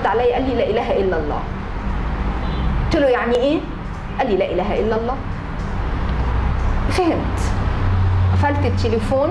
رد عليا قال لي لا اله الا الله قلت له يعني ايه قال لي لا اله الا الله فهمت قفلت التليفون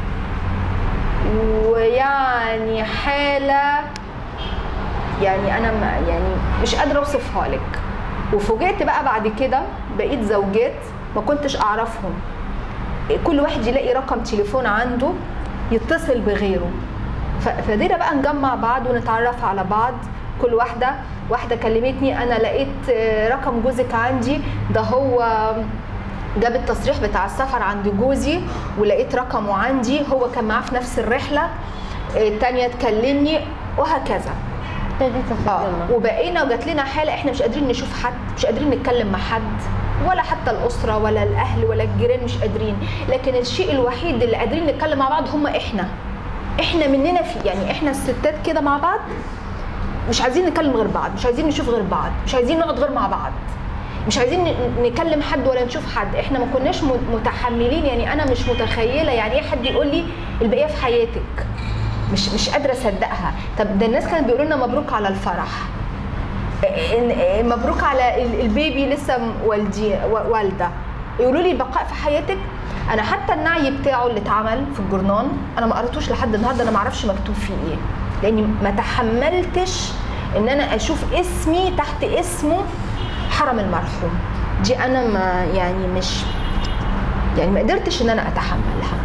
ويعني حاله يعني انا ما يعني مش قادره اوصفها لك وفوجئت بقى بعد كده بقيت زوجات ما كنتش اعرفهم كل واحد يلاقي رقم تليفون عنده يتصل بغيره ف- فقدرنا بقى نجمع بعض ونتعرف على بعض كل واحده واحده كلمتني انا لقيت آه، رقم جوزك عندي ده هو جاب التصريح بتاع السفر عند جوزي ولقيت رقمه عندي هو كان معاه في نفس الرحله آه، التانية تكلمني وهكذا ابتديت اه تتجمع وبقينا وجات لنا حاله احنا مش قادرين نشوف حد مش قادرين نتكلم مع حد ولا حتى الاسره ولا الاهل ولا الجيران مش قادرين لكن الشيء الوحيد اللي قادرين نتكلم مع بعض هم احنا احنا مننا في يعني احنا الستات كده مع بعض مش عايزين نكلم غير بعض مش عايزين نشوف غير بعض مش عايزين نقعد غير مع بعض مش عايزين ن- نكلم حد ولا نشوف حد احنا ما كناش م- متحملين يعني انا مش متخيله يعني ايه حد يقول لي البقيه في حياتك مش مش قادره اصدقها طب ده الناس كانت بيقولوا لنا مبروك على الفرح إن- مبروك على ال- البيبي لسه م- والدي و- والده يقولوا لي البقاء في حياتك انا حتى النعي بتاعه اللي اتعمل في الجورنان انا ما قريتوش لحد النهارده انا ما اعرفش مكتوب فيه ايه لاني ما تحملتش ان انا اشوف اسمي تحت اسمه حرم المرحوم دي انا ما يعني مش يعني ما قدرتش ان انا اتحملها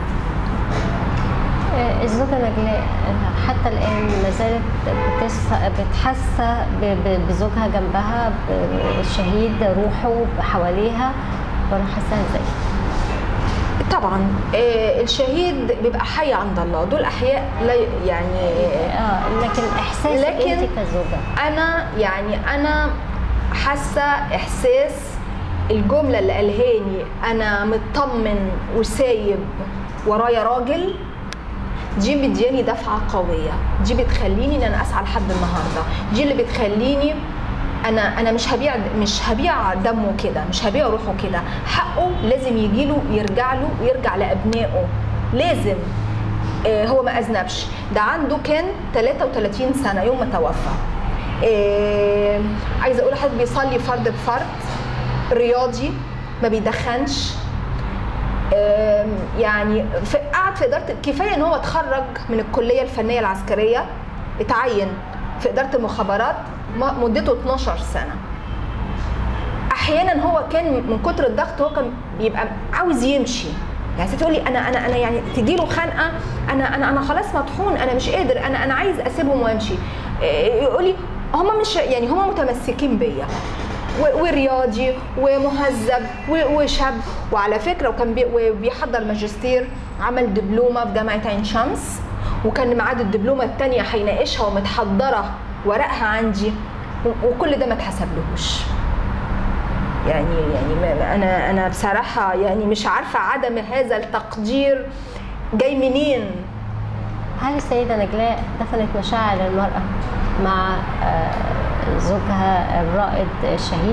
آه، الزوجة نجلاء آه، حتى الآن ما زالت بتس- بتحسى ب- ب- بزوجها جنبها بالشهيد روحه حواليها ولا حاساها ازاي؟ طبعا آه، الشهيد بيبقى حي عند الله دول احياء لا يعني اه لكن احساسك لكن- انت كزوجة انا يعني انا حاسه احساس الجمله اللي قالهاني انا مطمن وسايب ورايا راجل دي مدياني دفعه قويه دي بتخليني ان انا اسعى لحد النهارده دي اللي بتخليني انا انا مش هبيع مش هبيع دمه كده مش هبيع روحه كده حقه لازم يجي له يرجع له ويرجع لابنائه لازم آه، هو ما اذنبش ده عنده كان 33 سنه يوم ما توفى آه، عايزه اقول لحضرتك بيصلي فرد بفرد رياضي ما بيدخنش آم، يعني في قعد في اداره كفايه ان هو اتخرج من الكليه الفنيه العسكريه اتعين في اداره المخابرات م- مدته 12 سنه احيانا هو كان من كتر الضغط هو كان بيبقى عاوز يمشي يعني تقول لي انا انا انا يعني تجي له خنقه انا انا انا خلاص مطحون انا مش قادر انا انا عايز اسيبهم وامشي إيه، يقول لي هم مش يعني هم متمسكين بيا و- ورياضي ومهذب و- وشاب وعلى فكره وكان بي- وبيحضر ماجستير عمل دبلومه في جامعه عين شمس وكان ميعاد الدبلومه الثانيه هيناقشها ومتحضره ورقها عندي و- وكل ده ما اتحسبلهوش يعني يعني ما- ما- انا انا بصراحه يعني مش عارفه عدم هذا التقدير جاي منين هل السيدة نجلاء دفنت مشاعر المرأة مع آه، زوجها الرائد الشهيد؟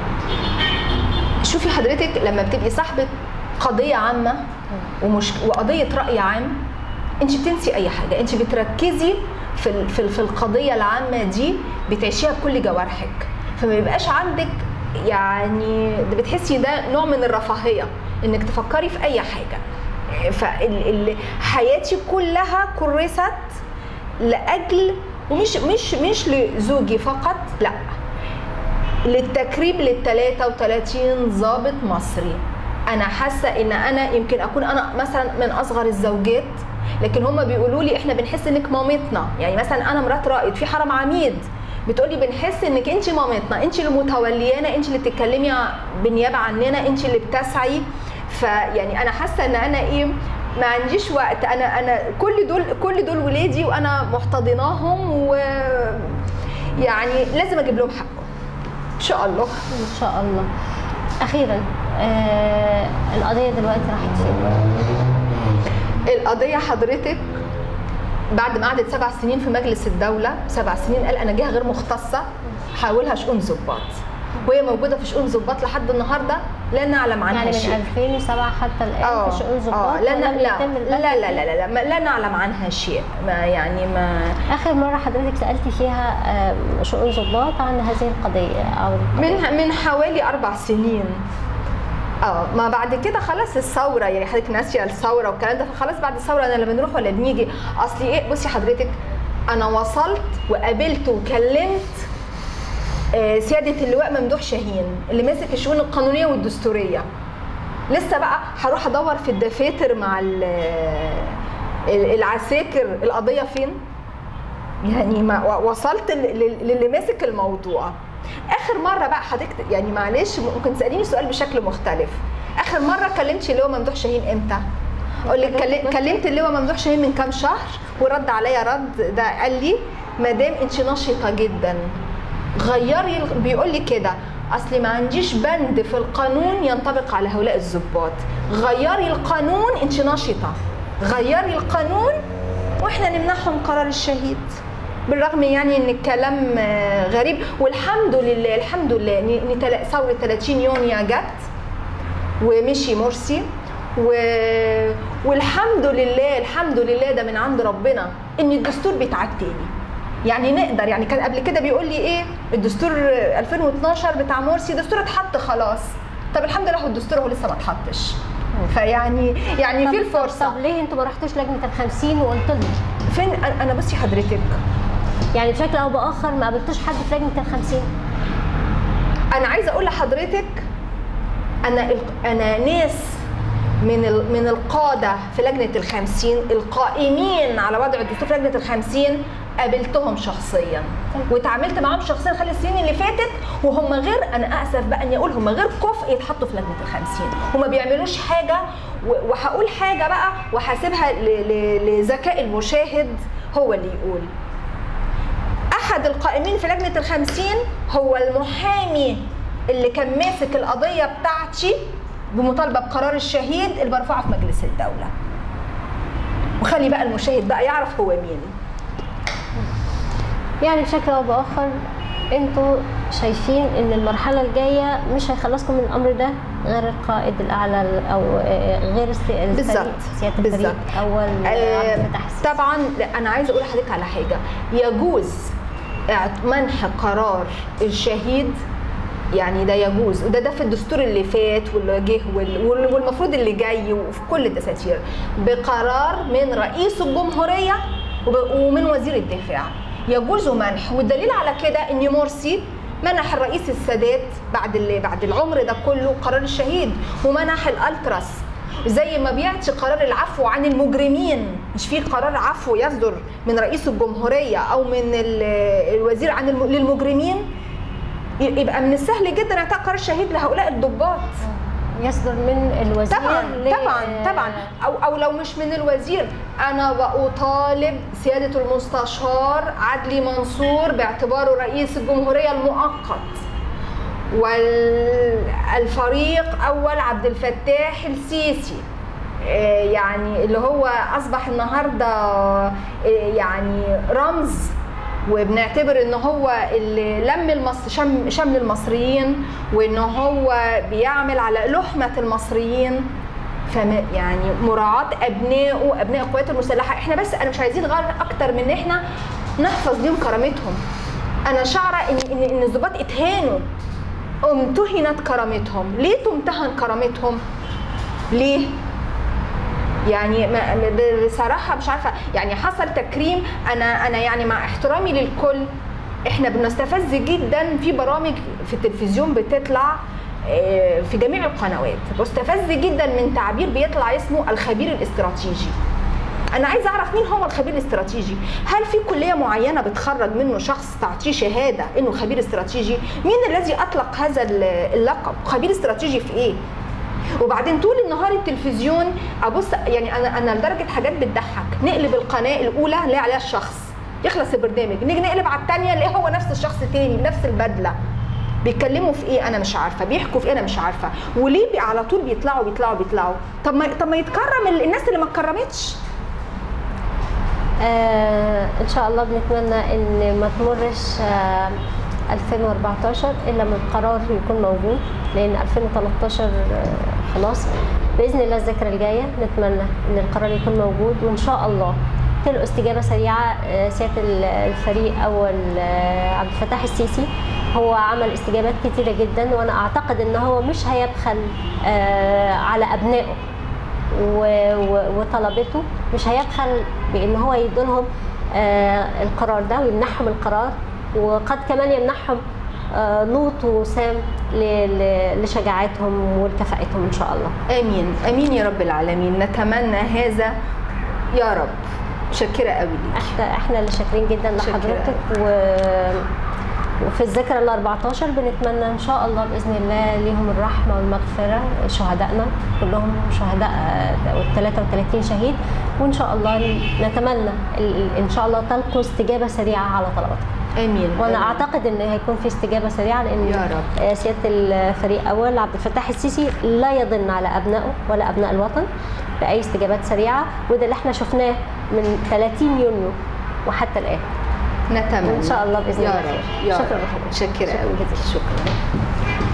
شوفي حضرتك لما بتبقي صاحبه قضيه عامه ومش وقضيه راي عام انت بتنسي اي حاجه انت بتركزي في ال- في ال- في القضيه العامه دي بتعيشيها بكل جوارحك فما بيبقاش عندك يعني ده بتحسي ده نوع من الرفاهيه انك تفكري في اي حاجه فحياتي كلها كرست لاجل ومش مش مش لزوجي فقط لا للتكريم لل 33 ضابط مصري انا حاسه ان انا يمكن اكون انا مثلا من اصغر الزوجات لكن هم بيقولوا لي احنا بنحس انك مامتنا يعني مثلا انا مرات رائد في حرم عميد بتقولي بنحس انك انت مامتنا انت اللي متوليانا انت اللي بتتكلمي بالنيابه عننا انت اللي بتسعي فيعني انا حاسه ان انا ايه ما عنديش وقت انا انا كل دول كل دول ولادي وانا محتضناهم و يعني لازم اجيب لهم حقهم ان شاء الله ان شاء الله اخيرا آه القضيه دلوقتي راحت فين القضيه حضرتك بعد ما قعدت سبع سنين في مجلس الدوله سبع سنين قال انا جهه غير مختصه حاولها شؤون ضباط وهي موجوده في شؤون ضباط لحد النهارده لا نعلم عنها يعني شيء من 2007 حتى الان في شؤون ضباط لا, لا, ولم لا, يتم لا, لا, لا, لا, لا, ما- لا نعلم عنها شيء ما يعني ما اخر مره حضرتك سالتي فيها آم، شؤون ضباط عن هذه القضيه او من من حوالي اربع سنين اه ما بعد كده خلاص الثوره يعني حضرتك ناسيه الثوره والكلام ده فخلاص بعد الثوره انا لا بنروح ولا بنيجي اصلي ايه بصي حضرتك انا وصلت وقابلت وكلمت آه، سياده اللواء ممدوح شاهين اللي ماسك الشؤون القانونيه والدستوريه لسه بقى هروح ادور في الدفاتر مع ال- ال- العساكر القضيه فين يعني ما و- وصلت ل- ل- للي ماسك الموضوع اخر مره بقى حضرتك يعني معلش ممكن تساليني سؤال بشكل مختلف اخر مره كلمت اللواء ممدوح شاهين امتى اقول لك كل- كلمت اللواء ممدوح شاهين من كام شهر ورد عليا رد ده قال لي مدام انت نشطه جدا غيري ال- بيقول لي كده اصلي ما عنديش بند في القانون ينطبق على هؤلاء الضباط غيري القانون انت نشطه غيري القانون واحنا نمنحهم قرار الشهيد بالرغم يعني ان الكلام آه، غريب والحمد لله الحمد لله ان إن تلا- ثوره 30 يونيو جت ومشي مرسي و... والحمد لله الحمد لله ده من عند ربنا ان الدستور بيتعاد تاني يعني نقدر يعني كان قبل كده بيقول لي ايه الدستور 2012 بتاع مرسي دستور اتحط خلاص طب الحمد لله هو الدستور هو لسه ما اتحطش فيعني يعني طب- في الفرصه طب ليه انتوا ما رحتوش لجنه ال 50 وقلت لهم فين أنا- انا بصي حضرتك يعني بشكل او باخر ما قابلتوش حد في لجنه ال 50 انا عايزه اقول لحضرتك انا ال- انا ناس من ال- من القاده في لجنه الخمسين القائمين على وضع الدستور في لجنه الخمسين قابلتهم شخصيا وتعاملت معاهم شخصيا خلال السنين اللي فاتت وهم غير انا اسف بقى اني اقول هم غير كفء يتحطوا في لجنه الخمسين هم ما بيعملوش حاجه و- وهقول حاجه بقى وهسيبها ل- ل- لذكاء المشاهد هو اللي يقول احد القائمين في لجنه الخمسين هو المحامي اللي كان ماسك القضيه بتاعتي بمطالبه بقرار الشهيد اللي برفعه في مجلس الدوله وخلي بقى المشاهد بقى يعرف هو مين يعني بشكل او باخر انتوا شايفين ان المرحله الجايه مش هيخلصكم من الامر ده غير القائد الاعلى ال- او آه، غير الس- الفريق بالظبط. سياده الفريق بالظبط. اول آه، عبد الفتاح السيسي. طبعا لا، انا عايزه اقول لحضرتك على حاجه يجوز اعت- منح قرار الشهيد يعني ده يجوز وده ده في الدستور اللي فات واللي جه وال- وال- والمفروض اللي جاي وفي كل الدساتير بقرار من رئيس الجمهوريه وب- ومن وزير الدفاع يجوز منح والدليل على كده ان مرسي منح الرئيس السادات بعد اللي بعد العمر ده كله قرار الشهيد ومنح الالتراس زي ما بيعطي قرار العفو عن المجرمين مش في قرار عفو يصدر من رئيس الجمهوريه او من ال- الوزير عن الم- للمجرمين ي- يبقى من السهل جدا اعطاء قرار شهيد لهؤلاء الضباط يصدر من الوزير طبعا ل- طبعا طبعا او او لو مش من الوزير انا بطالب سياده المستشار عدلي منصور باعتباره رئيس الجمهوريه المؤقت والفريق اول عبد الفتاح السيسي آه، يعني اللي هو اصبح النهارده آه، يعني رمز وبنعتبر ان هو اللي لم المصر شم شمل المصريين وان هو بيعمل على لحمه المصريين فم يعني مراعاة أبنائه أبناء القوات المسلحة إحنا بس أنا مش عايزين غير أكتر من إن إحنا نحفظ ليهم كرامتهم أنا شعرة إن إن إن الضباط اتهانوا امتهنت كرامتهم ليه تمتهن كرامتهم ليه يعني ما ب- بصراحه مش عارفه يعني حصل تكريم انا انا يعني مع احترامي للكل احنا بنستفز جدا في برامج في التلفزيون بتطلع آه، في جميع القنوات بستفز جدا من تعبير بيطلع اسمه الخبير الاستراتيجي انا عايزه اعرف مين هو الخبير الاستراتيجي هل في كليه معينه بتخرج منه شخص تعطيه شهاده انه خبير استراتيجي مين الذي اطلق هذا اللقب خبير استراتيجي في ايه وبعدين طول النهار التلفزيون ابص يعني انا انا لدرجه حاجات بتضحك نقلب القناه الاولى نلاقي عليها الشخص يخلص البرنامج نيجي نقلب على الثانيه نلاقي هو نفس الشخص تاني بنفس البدله بيتكلموا في ايه انا مش عارفه بيحكوا في ايه انا مش عارفه وليه بي على طول بيطلعوا بيطلعوا بيطلعوا طب ما طب ما يتكرم ال- الناس اللي ما اتكرمتش آه ان شاء الله بنتمنى ان ما تمرش آه 2014 الا لما القرار يكون موجود لان 2013 آه، خلاص باذن الله الذكرى الجايه نتمنى ان القرار يكون موجود وان شاء الله تلقوا استجابه سريعه آه، سياده ال- الفريق اول آه، عبد الفتاح السيسي هو عمل استجابات كتيره جدا وانا اعتقد ان هو مش هيبخل آه، على ابنائه و- و- وطلبته مش هيبخل بان هو يدولهم آه، القرار ده ويمنحهم القرار وقد كمان يمنحهم آه، لوط وسام ل- ل- لشجاعتهم ولكفاءتهم ان شاء الله امين امين يا رب العالمين نتمنى هذا يا رب شكرا قوي ليك احنا احنا اللي شاكرين جدا شكرا. لحضرتك و وفي الذكرى ال 14 بنتمنى ان شاء الله باذن الله ليهم الرحمه والمغفره شهدائنا كلهم شهداء وال 33 شهيد وان شاء الله نتمنى ال- ان شاء الله تلقوا استجابه سريعه على طلباتكم امين وانا آمين. اعتقد ان هيكون في استجابه سريعه لان يا رب. آه، سياده الفريق اول عبد الفتاح السيسي لا يضن على ابنائه ولا ابناء الوطن باي استجابات سريعه وده اللي احنا شفناه من 30 يونيو وحتى الان نتمنى وإن شاء الله بإذن يا الله رب خير. يا شكراً رب لحضرتك. شكرا شكراً قوي جزيلاً. شكرا